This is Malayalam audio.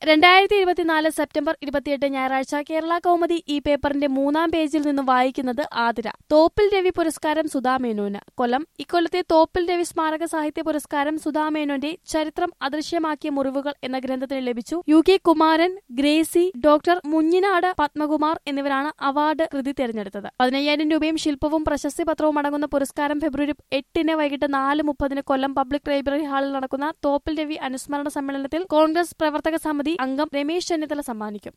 രണ്ടായിരത്തി ഇരുപത്തിനാല് സെപ്റ്റംബർ ഇരുപത്തിയെട്ട് ഞായറാഴ്ച കേരള കൗമുദി ഈ പേപ്പറിന്റെ മൂന്നാം പേജിൽ നിന്ന് വായിക്കുന്നത് ആതിര തോപ്പിൽ രവി പുരസ്കാരം സുധാമേനോന് കൊല്ലം ഇക്കൊല്ലത്തെ തോപ്പിൽ രവി സ്മാരക സാഹിത്യ പുരസ്കാരം സുധാമേനോന്റെ ചരിത്രം അദൃശ്യമാക്കിയ മുറിവുകൾ എന്ന ഗ്രന്ഥത്തിന് ലഭിച്ചു U K Kumaran Gracy doctor Munjinad Padmakumar എന്നിവരാണ് അവാർഡ് കൃതി തെരഞ്ഞെടുത്തത് പതിനയ്യായിരം രൂപയും ശില്പവും പ്രശസ്തി പത്രവും അടങ്ങുന്ന പുരസ്കാരം ഫെബ്രുവരി എട്ടിന് വൈകിട്ട് നാല് മുപ്പതിന് കൊല്ലം പബ്ലിക് ലൈബ്രറി ഹാളിൽ നടക്കുന്ന തോപ്പിൽ രവി അനുസ്മരണ സമ്മേളനത്തിൽ കോൺഗ്രസ് പ്രവർത്തക സമിതി അംഗം രമേശ് ചെന്നിത്തല സമ്മാനിക്കും